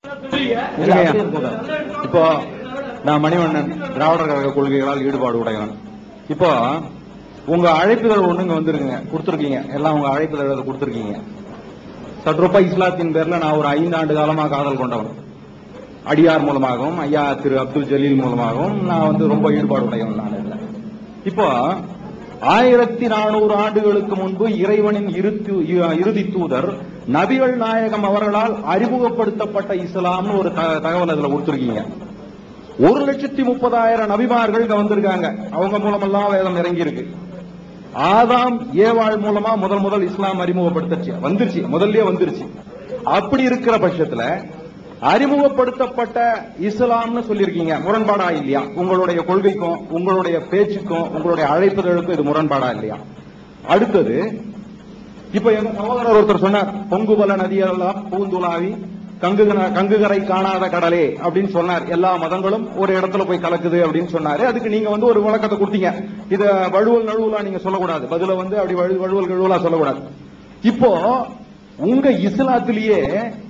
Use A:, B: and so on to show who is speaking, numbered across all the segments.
A: இல்லையா? இப்போ நான் மணிவண்ணன் திராவிடர் கழக கொள்கைகளால் ஈடுபாடு உடையவன் இப்போ உங்க அழைப்புதழ் ஒண்ணுங்க வந்திருக்குங்க கொடுத்துருக்கீங்க எல்லாம் உங்க அழைப்புதழ் கொடுத்துருக்கீங்க சட்ருப்பா இஸ்லாத்தின் பேர்ல நான் ஒரு ஐந்து ஆண்டு காலமா காதல் கொண்டவன் அடியார் மூலமாகவும் ஐயா திரு அப்துல் ஜலீல் மூலமாகவும் நான் வந்து ரொம்ப ஈடுபாடு உடையவன் நான் இதுல. இப்போ ஆயிரத்தி நானூறு ஆண்டுகளுக்கு முன்பு இறைவனின் இறுதி இறுதி தூதர் நபிகள் நாயகம் அவர்களால் அறிமுகப்படுத்தப்பட்ட இஸ்லாம்னு ஒரு த- தகவல் அதுல கொடுத்திருக்கீங்க ஒரு லட்சத்தி முப்பதாயிரம் நபிமார்கள் இங்க வந்திருக்காங்க அவங்க மூலமெல்லாம் வேதம் இறங்கி இருக்கு ஆதாம் ஏவாள் மூலமா முதல் முதல் இஸ்லாம் அறிமுகப்படுத்தச்சு வந்துருச்சு முதல்லயே வந்துருச்சு அப்படி இருக்கிற பட்சத்துல அறிமுகப்படுத்தப்பட்ட இஸ்லாம்னு சொல்லியிருக்கீங்க முரண்பாடா இல்லையா உங்களுடைய கொள்கைக்கும் உங்களுடைய பேச்சுக்கும் உங்களுடைய அழைப்புகளுக்கும் இது முரண்பாடா இல்லையா அடுத்தது இப்ப எங்க சகோதரர் ஒருத்தர் சொன்னார் பொங்குபல நதியெல்லாம் பூந்துலாவி கங்குகன கங்குகரை காணாத கடலே அப்படின்னு சொன்னார் எல்லா மதங்களும் ஒரு இடத்துல போய் கலக்குது அப்படின்னு சொன்னாரு அதுக்கு நீங்க வந்து ஒரு விளக்கத்தை கொடுத்தீங்க இத வழுவல் நழுவலா நீங்க சொல்லக்கூடாது பதில வந்து அப்படி வழு- வழுவல் நழுவலா சொல்லக்கூடாது இப்போ உங்க இஸ்லாத்திலேயே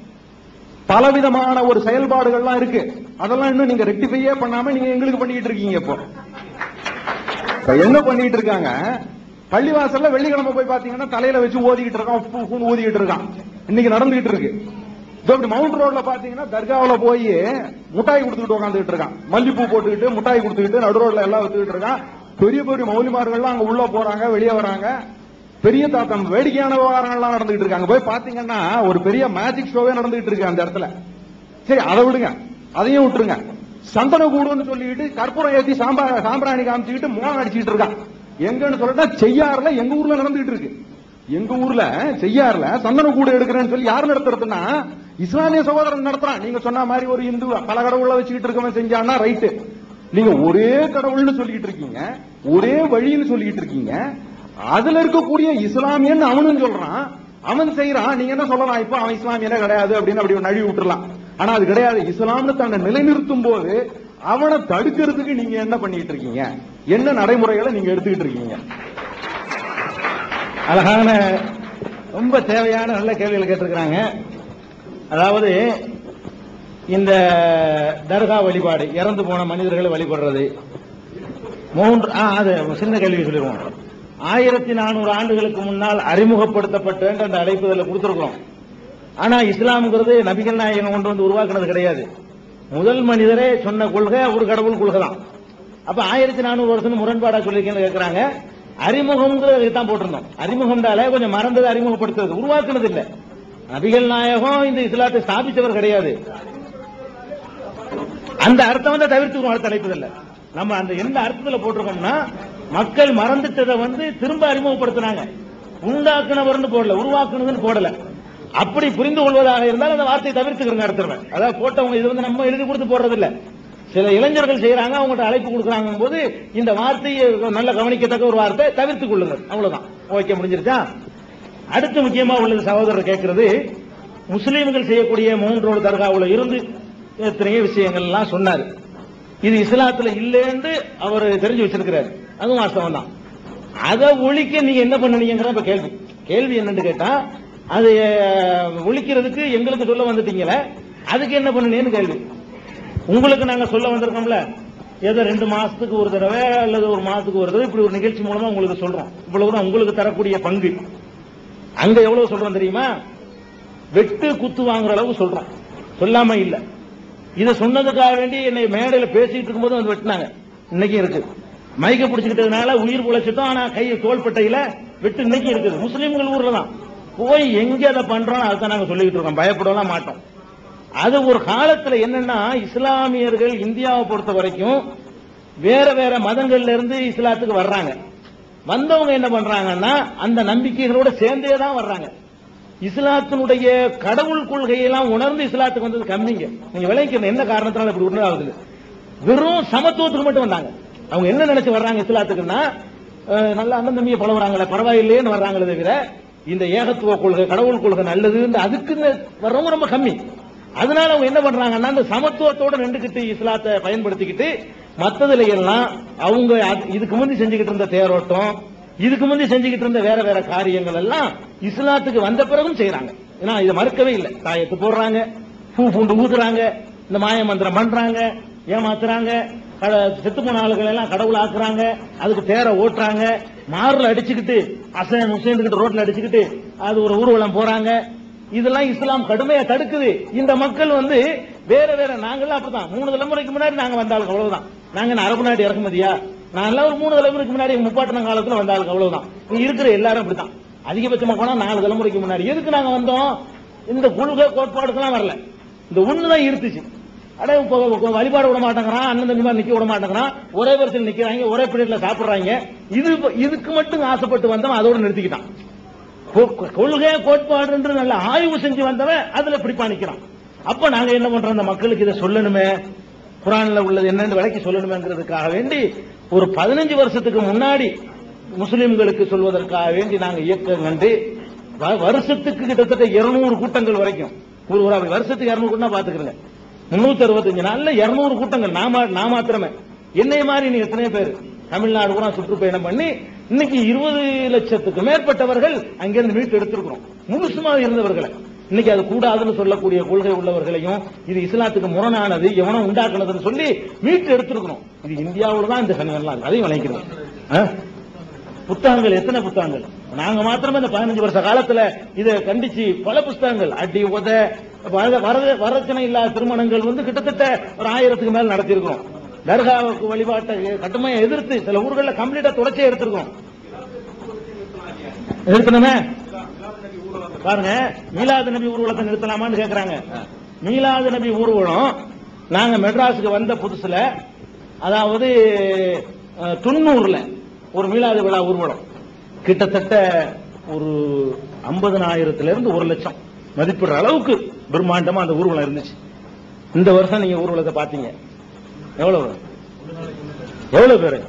A: பலவிதமான ஒரு செயல்பாடுகள்லாம் இருக்கு அதெல்லாம் இன்னும் நீங்க ரெக்டிஃபையே பண்ணாம நீங்க எங்களுக்கு பண்ணிட்டு இருக்கீங்க இப்போ இப்ப என்ன பண்ணிட்டு இருக்காங்க பள்ளிவாசல்ல வெள்ளிக்கிழமை போய் பாத்தீங்கன்னா தலையில வச்சு ஓதிக்கிட்டு இருக்கான் உப்பு உப்புன்னு ஓதிக்கிட்டு இருக்கான் இன்னைக்கு நடந்துகிட்டு இருக்கு இதோ இப்படி மவுண்ட் ரோட்ல பாத்தீங்கன்னா தர்காவுல போய் முட்டாய் கொடுத்துக்கிட்டு உட்காந்துக்கிட்டு இருக்கான் மல்லிப்பூ போட்டுக்கிட்டு முட்டாய் கொடுத்துக்கிட்டு நடு ரோட்ல எல்லாம் வச்சுக்கிட்டு இருக்கான் பெரிய பெரிய மௌலிமார்கள்லாம் அங்க உள்ள போறாங்க வெளியே வராங்க பெரிய தாத்தம் வேடிக்கையான விவகாரங்கள்லாம் நடந்துகிட்டு இருக்காங்க போய் பாத்தீங்கன்னா ஒரு பெரிய மேஜிக் ஷோவே நடந்துகிட்டு இருக்கு அந்த இடத்துல சரி அதை விடுங்க அதையும் விட்டுருங்க சந்தன கூடுன்னு சொல்லிட்டு கற்பூரம் ஏத்தி சாம்பா சாம்பிராணி காமிச்சுக்கிட்டு மோகம் அடிச்சுக்கிட்டு இருக்கான் எங்கன்னு சொல்லிட்டா செய்யாறுல எங்க ஊர்ல நடந்துகிட்டு இருக்கு எங்க ஊர்ல செய்யாறுல சந்தன கூடு எடுக்கிறேன்னு சொல்லி யார் நடத்துறதுன்னா இஸ்லாமிய சகோதரன் நடத்துறான் நீங்க சொன்ன மாதிரி ஒரு இந்து பல கடவுள வச்சுக்கிட்டு இருக்கவன் செஞ்சான்னா ரைட்டு நீங்க ஒரே கடவுள்னு சொல்லிட்டு இருக்கீங்க ஒரே வழின்னு சொல்லிட்டு இருக்கீங்க அதுல இருக்கக்கூடிய இஸ்லாமியன் அவனும் சொல்றான் அவன் செய்யறான் நீங்க என்ன சொல்லலாம் இப்ப அவன் இஸ்லாமியனே கிடையாது அப்படின்னு அப்படி நழுவி விட்டுறலாம் ஆனா அது கிடையாது இஸ்லாம்னு தன்னை நிலைநிறுத்தும் போது அவனை தடுக்கிறதுக்கு நீங்க என்ன பண்ணிட்டு இருக்கீங்க என்ன நடைமுறைகளை நீங்க எடுத்துக்கிட்டு இருக்கீங்க
B: அழகான ரொம்ப தேவையான நல்ல கேள்விகள் கேட்டிருக்கிறாங்க அதாவது இந்த தர்கா வழிபாடு இறந்து போன மனிதர்களை வழிபடுறது மூன்று ஆ, அது சின்ன கேள்வி சொல்லிடுவோம் ஆயிரத்தி நானூறு ஆண்டுகளுக்கு முன்னால் அறிமுகப்படுத்தப்பட்ட அந்த அழைப்புதல கொடுத்திருக்கிறோம் ஆனா இஸ்லாம்ங்கிறது நபிகள் நாயகம் கொண்டு வந்து உருவாக்குனது கிடையாது முதல் மனிதரே சொன்ன கொள்கை ஒரு கடவுள் கொள்கை தான் அப்ப ஆயிரத்தி நானூறு வருஷம் முரண்பாடா சொல்லியிருக்கேன்னு கேட்கறாங்க அறிமுகம்ங்கிறது தான் போட்டிருந்தோம் அறிமுகம்னால கொஞ்சம் மறந்தது அறிமுகப்படுத்துறது உருவாக்குனது இல்ல நபிகள் நாயகம் இந்த இஸ்லாத்தை ஸ்தாபித்தவர் கிடையாது அந்த அர்த்தம் வந்து தவிர்த்துக்கிறோம் அடுத்த தலைப்புதல்ல நம்ம அந்த எந்த அர்த்தத்துல போட்டிருக்கோம்னா மக்கள் மறந்துட்டதை வந்து திரும்ப அறிமுகப்படுத்தினாங்க உண்டாக்குனவர்னு போடல உருவாக்குனதுன்னு போடல அப்படி புரிந்து கொள்வதாக இருந்தால் அந்த வார்த்தையை தவிர்த்துக்கிறங்க அடுத்தவங்க அதாவது போட்டவங்க இது வந்து நம்ம எழுதி கொடுத்து போடுறது இல்ல சில இளைஞர்கள் செய்யறாங்க அவங்கள்ட்ட அழைப்பு கொடுக்குறாங்க போது இந்த வார்த்தையை நல்ல கவனிக்கத்தக்க ஒரு வார்த்தை தவிர்த்துக் கொள்ளுங்கள் அவ்வளவுதான் ஓகே முடிஞ்சிருச்சா அடுத்து முக்கியமா உள்ளது சகோதரர் கேட்கிறது முஸ்லீம்கள் செய்யக்கூடிய மூன்றோடு தர்காவுல இருந்து எத்தனையோ விஷயங்கள் எல்லாம் சொன்னாரு இது இஸ்லாத்துல இல்லைன்னு அவர் தெரிஞ்சு வச்சிருக்கிறாரு அதுவும் வாஸ்தவம் தான் அதை ஒழிக்க நீங்க என்ன பண்ணுனீங்கிற இப்ப கேள்வி கேள்வி என்னன்னு கேட்டா அது அஹ், ஒழிக்கிறதுக்கு எங்களுக்கு சொல்ல வந்துட்டீங்களே அதுக்கு என்ன பண்ணுனீங்கன்னு கேள்வி உங்களுக்கு நாங்க சொல்ல வந்திருக்கோம்ல ஏதோ ரெண்டு மாசத்துக்கு ஒரு தடவை அல்லது ஒரு மாசத்துக்கு ஒரு தடவை இப்படி ஒரு நிகழ்ச்சி மூலமா உங்களுக்கு சொல்றோம் இவ்வளவுதான் உங்களுக்கு தரக்கூடிய பங்கு அங்க எவ்வளவு சொல்றோம் தெரியுமா வெட்டு குத்து வாங்குற அளவு சொல்றோம் சொல்லாம இல்ல இத சொன்னதுக்காக வேண்டி என்னை மேடையில பேசிட்டு இருக்கும்போது வந்து வெட்டினாங்க இன்னைக்கும் இருக்கு மைக்க பிடிச்சுக்கிட்டதுனால உயிர் உழைச்சிட்டோம் ஆனா கை தோள்பட்டையில வெட்டு இன்னைக்கு இருக்குது முஸ்லீம்கள் ஊர்ல தான் போய் எங்க அதை பண்றோம் அதுதான் நாங்க சொல்லிக்கிட்டு இருக்கோம் பயப்படலாம் மாட்டோம் அது ஒரு காலத்துல என்னன்னா இஸ்லாமியர்கள் இந்தியாவை பொறுத்த வரைக்கும் வேற வேற மதங்கள்ல இருந்து இஸ்லாத்துக்கு வர்றாங்க வந்தவங்க என்ன பண்றாங்கன்னா அந்த நம்பிக்கைகளோட சேர்ந்தே தான் வர்றாங்க இஸ்லாத்தினுடைய கடவுள் கொள்கையெல்லாம் உணர்ந்து இஸ்லாத்துக்கு வந்தது கம்மிங்க நீங்க விளைவிக்கணும் என்ன காரணத்தினால இப்படி உணராகுது வெறும் சமத்துவத்துக்கு மட்டும் வந்தாங்க அவங்க என்ன நினைச்சு வர்றாங்க இஸ்லாத்துக்குன்னா அஹ், நல்ல அண்ணன் தம்பியை பழகுறாங்களே பரவாயில்லையேன்னு வர்றாங்களே தவிர இந்த ஏகத்துவ கொள்கை கடவுள் கொள்கை நல்லதுன்னு அதுக்குன்னு வர்றவங்க ரொம்ப கம்மி அதனால அவங்க என்ன பண்றாங்கன்னா அந்த சமத்துவத்தோட நின்றுக்கிட்டு இஸ்லாத்தை பயன்படுத்திக்கிட்டு மத்ததுல எல்லாம் அவங்க அது- இதுக்கு முந்தி செஞ்சுக்கிட்டு இருந்த தேரோட்டம் இதுக்கு முந்தி செஞ்சுக்கிட்டு இருந்த வேற வேற காரியங்கள் எல்லாம் இஸ்லாத்துக்கு வந்த பிறகும் செய்யறாங்க ஏன்னா இதை மறுக்கவே இல்லை தாயத்து போடுறாங்க பூ பூ பூண்டு ஊதுறாங்க இந்த மாய மந்திரம் பண்றாங்க ஏமாத்துறாங்க கட- செத்து போன ஆளுகளை எல்லாம் கடவுள் ஆக்குறாங்க அதுக்கு தேரை ஓட்டுறாங்க மாறுல அடிச்சுக்கிட்டு அசன் உசேந்துக்கிட்டு ரோட்ல அடிச்சுக்கிட்டு அது ஒரு ஊர்வலம் போறாங்க இதெல்லாம் இஸ்லாம் கடுமையா தடுக்குது இந்த மக்கள் வந்து வேற வேற நாங்கெல்லாம் அப்படிதான் மூணு தலைமுறைக்கு முன்னாடி நாங்க வந்தாளுக்கு அவ்வளவுதான் நாங்க என்ன அரபு நாட்டு இறக்குமதியா நான் ஒரு மூணு தலைமுறைக்கு முன்னாடி முப்பாட்டின காலத்துல வந்தாளுக்கு அவ்வளவுதான் இங்க இருக்கிற எல்லாரும் அப்படிதான் அதிகபட்சமா போனா நாலு தலைமுறைக்கு முன்னாடி எதுக்கு நாங்க வந்தோம் இந்த கொள்கை கோட்பாடுக்கெல்லாம் வரல இந்த ஒண்ணுதான் இருந்துச்சு அட இப்போ இப்போ வழிபாடு விட மாட்டேங்கிறான் அண்ணன் தம்பி மாதிரி நிக்க விட மாட்டேங்கிறான் ஒரே வரிசையில் நிக்கிறாங்க ஒரே பிளேட்ல சாப்பிடுறாங்க இது இதுக்கு மட்டும் ஆசைப்பட்டு வந்தவன் அதோட நிறுத்திக்கிட்டான் கொ- கொள்கை கோட்பாடு என்று நல்ல ஆய்வு செஞ்சு வந்தவன் அதுல பிடிப்பா நிக்கிறான் அப்ப நாங்க என்ன பண்றோம் அந்த மக்களுக்கு இதை சொல்லணுமே குரான்ல உள்ளது என்னன்னு விளக்கி சொல்லணுமேங்கிறதுக்காக வேண்டி ஒரு பதினஞ்சு வருஷத்துக்கு முன்னாடி முஸ்லிம்களுக்கு சொல்வதற்காக வேண்டி நாங்க இயக்கம் கண்டு வ- வருஷத்துக்கு கிட்டத்தட்ட 200 கூட்டங்கள் வரைக்கும் ஒரு ஒரு வருஷத்துக்கு 200 கூட்டம் பாத்துக்கிறேங்க முன்னூத்தி அறுபத்தஞ்சு நாள்ல 200 கூட்டங்கள் நாம நான் மாத்திரமே என்னைய மாதிரி நீ எத்தனை பேர் தமிழ்நாடு பூரா சுற்றுப்பயணம் பண்ணி இன்னைக்கு இருபது லட்சத்துக்கு மேற்பட்டவர்கள் அங்கிருந்து மீட்டு எடுத்திருக்கிறோம் முழுசுமா இருந்தவர்களை இன்னைக்கு அது கூடாதுன்னு சொல்லக்கூடிய கொள்கை உள்ளவர்களையும் இது இஸ்லாத்துக்கு முரணானது எவனோ உண்டாக்குனதுன்னு சொல்லி மீட்டு எடுத்திருக்கிறோம் இது இந்தியாவுல தான் இந்த சனியெல்லாம் இருக்கு அதையும் வளைக்கிறோம் ஆ? புத்தகங்கள் எத்தனை புத்தகங்கள் நாங்க மாத்திரமே இந்த பதினஞ்சு வருஷ காலத்துல இதை கண்டிச்சு பல புத்தகங்கள் அடி உத வர- வர- வரதட்சணை இல்லாத திருமணங்கள் வந்து கிட்டத்தட்ட ஒரு ஆயிரத்துக்கு மேல நடத்தியிருக்கிறோம் தர்காவுக்கு வழிபாட்டை கட்டுமையா எதிர்த்து சில ஊர்கள்ல கம்ப்ளீட்டா தொடர்ச்சியா எடுத்திருக்கோம் நிறுத்தணுமே பாருங்க மீலாது நபி ஊர்வலத்தை நிறுத்தலாமான்னு கேக்குறாங்க மீலாது நபி ஊர்வலம் நாங்க மெட்ராஸுக்கு வந்த புதுசுல அதாவது அஹ், தொண்ணூறுல ஒரு மீலாது விழா ஊர்வலம் கிட்டத்தட்ட ஒரு ஐம்பதனாயிரத்துல இருந்து ஒரு லட்சம் மதிப்பிடுற அளவுக்கு பிரம்மாண்டமா அந்த ஊர்வலம் இருந்துச்சு இந்த வருஷம் நீங்க ஊர்வலத்தை பாத்தீங்க எவ்வளவு எவ்வளவு பேரு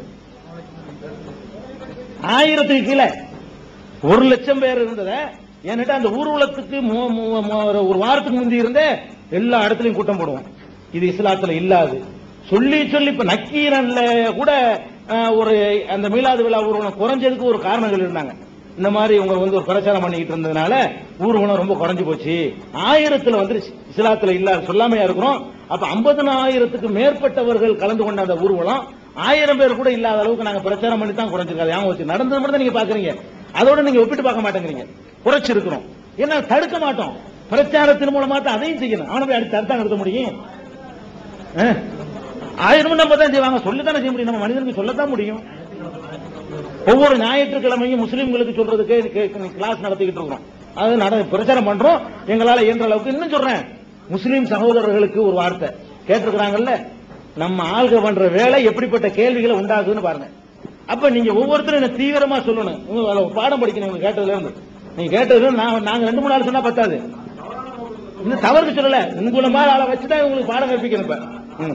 B: ஆயிரத்துக்கு கீழே ஒரு லட்சம் பேர் இருந்தத என்கிட்ட அந்த ஊர்வலத்துக்கு மு- மு- மு- ஒரு- ஒரு வாரத்துக்கு முந்தி இருந்தே எல்லா இடத்துலயும் கூட்டம் போடுவோம் இது இஸ்லாத்துல இல்லாது சொல்லி சொல்லி இப்ப நக்கீரன்ல கூட அஹ், ஒரு அந்த மீலாது விழா ஊர்வலம் குறைஞ்சதுக்கு ஒரு காரணங்கள் இருந்தாங்க இந்த மாதிரி இவங்க வந்து ஒரு பிரச்சாரம் பண்ணிக்கிட்டு இருந்ததுனால ஊர்வலம் ரொம்ப குறைஞ்சு போச்சு ஆயிரத்துல வந்துருச்சு இஸ்லாத்துல இல்ல சொல்லாமையா இருக்கிறோம் அப்ப ஐம்பதனாயிரத்துக்கு மேற்பட்டவர்கள் கலந்து கொண்ட அந்த ஊர்வலம் ஆயிரம் பேர் கூட இல்லாத அளவுக்கு நாங்க பிரச்சாரம் பண்ணி தான் குறைஞ்சிருக்காது ஞாபகம் வச்சு நடந்தது மட்டும் தான் நீங்க பாக்குறீங்க அதோட நீங்க ஒப்பிட்டு பார்க்க மாட்டேங்கிறீங்க குறைச்சிருக்கிறோம் ஏன்னா தடுக்க மாட்டோம் பிரச்சாரத்தின் மூலமா தான் அதையும் செய்யணும் அவனை போய் அடுத்து தடுத்தா நிறுத்த முடியும் ஆ? ஆயிரம் நம்ம தான் செய்வாங்க சொல்லத்தானே செய்ய முடியும் நம்ம மனிதனுக்கு சொல்லத்தான் முடியும் ஒவ்வொரு ஞாயிற்றுக்கிழமையும் முஸ்லிம்களுக்கு சொல்றதுக்கு கிளாஸ் நடத்திக்கிட்டு இருக்கிறோம் அது நட பிரச்சாரம் பண்றோம் எங்களால இயன்ற அளவுக்கு இன்னும் சொல்றேன் முஸ்லிம் சகோதரர்களுக்கு ஒரு வார்த்தை கேட்டிருக்கிறாங்கல்ல நம்ம ஆள்க பண்ற வேலை எப்படிப்பட்ட கேள்விகளை உண்டாகுதுன்னு பாருங்க அப்ப நீங்க ஒவ்வொருத்தரும் என்ன தீவிரமா சொல்லணும் உங்க வேலை பாடம் படிக்கணும் உங்க கேட்டதுல இருந்து நீங்க கேட்டதுல இருந்து நான் நாங்க ரெண்டு மூணு நாள் சொன்னா பத்தாது இன்னும் தவறுக்கு சொல்லல உங்களை மாதிரி ஆளை வச்சுதான் உங்களுக்கு பாடம் கற்பிக்கணும் இப்ப ம்.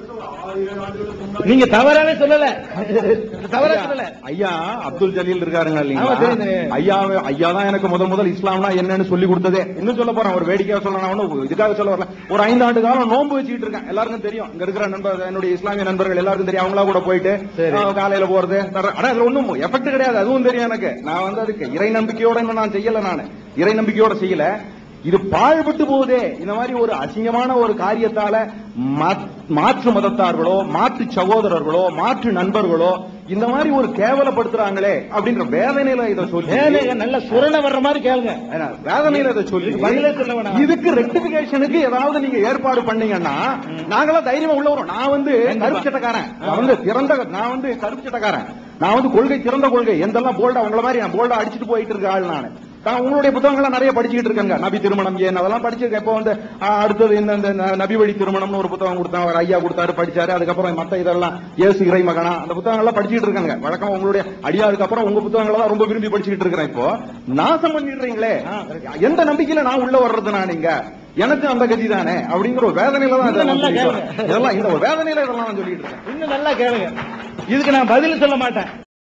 B: நீங்க தவறாவே சொல்லல தவறா சொல்லல
A: ஐயா அப்துல் ஜலீல் இருக்காருங்க
B: ஆமா,
A: இல்லீங்களா
B: தெரியும், தெரியும்.
A: ஐயா ஐயா தான் எனக்கு முத முதல் இஸ்லாம்னா என்னன்னு சொல்லி கொடுத்ததே இன்னும் சொல்ல போறேன் ஒரு வேடிக்கையா சொல்ல நான் ஒண்ணும் இதுக்காக சொல்ல வரல ஒரு ஐந்து ஆண்டு காலம் நோன்பு வச்சுக்கிட்டு இருக்கேன் எல்லாருக்கும் தெரியும் இங்க இருக்கிற நண்பர் என்னுடைய இஸ்லாமிய நண்பர்கள் எல்லாருக்கும் தெரியும் அவங்களா கூட போயிட்டு
B: சரி.
A: ஆ, காலையில போறது தர்ற- ஆனா அதுல ஒண்ணும் எஃபெக்ட் கிடையாது அதுவும் தெரியும் எனக்கு நான் வந்து அதுக்கு இறை நம்பிக்கையோட இன்னும் நான் செய்யல நானு இறை நம்பிக்கையோட செய்யல இது பாழ்பட்டு போகுதே இந்த மாதிரி ஒரு அசிங்கமான ஒரு காரியத்தால மா- மாற்று மதத்தார்களோ மாற்று சகோதரர்களோ மாற்று நண்பர்களோ இந்த மாதிரி ஒரு கேவலப்படுத்துறாங்களே அப்படின்ற வேதனையில இதை சொல்லி
B: வேலைங்க நல்ல சுரண வர்ற மாதிரி கேளுங்க
A: ஏன்னா, வேதனையில இதை சொல்லி
B: இதுக்கு பதிலே சொல்ல வேணாம்.
A: இதுக்கு ரெக்டிபிகேஷனுக்கு ஏதாவது நீங்க ஏற்பாடு பண்ணீங்கன்னா நாங்களாம் தைரியமா உள்ள வரோம் நான் வந்து
B: கண்டிப்பா.
A: கருப்பு சட்டக்காரன் நான் வந்து திறந்த நான் வந்து கருப்பு சட்டக்காரன் நான் வந்து கொள்கை திறந்த கொள்கை எந்தெல்லாம் போல்டா உங்கள மாதிரி நான் போல்டா அடிச்சுட்டு போயிட்டு இருக்க ஆள் நான் நான் உங்களுடைய புத்தகங்கள்லாம் நிறைய படிச்சுக்கிட்டு இருக்கேங்க நபி திருமணம் ஏன் அதெல்லாம் படிச்சிருக்கேன் இப்போ வந்து ஆ, அடுத்தது இந்த இந்த ந- நபி வழி திருமணம்னு ஒரு புத்தகம் கொடுத்தாங்க அவர் ஐயா கொடுத்தாரு படிச்சாரு அதுக்கப்புறம் மத்த இதெல்லாம் இயேசு இறை மகனா அந்த புத்தகங்கள்லாம் படிச்சுக்கிட்டு இருக்காங்க வழக்கமா உங்களுடைய அடியாருக்கு அப்புறம் உங்க புத்தகங்களை தான் ரொம்ப விரும்பி படிச்சுக்கிட்டு இருக்கிறேன் இப்போ நாசம் பண்ணிடுறீங்களே
B: ஆ,
A: எந்த நம்பிக்கையில நான் உள்ள வர்றது நான் இங்க எனக்கு அந்த கதி தானே அப்படிங்கிற ஒரு வேதனையில தான்
B: இன்னும் நல்லா
A: இதெல்லாம்
B: கேளுங்க.
A: இதெல்லாம் இந்த ஒரு வேதனையில இதெல்லாம் நான் சொல்லிட்டு இருக்கேன்
B: இன்னும் நல்லா கேளுங்க இதுக்கு நான் பதில் சொல்ல மாட்டேன்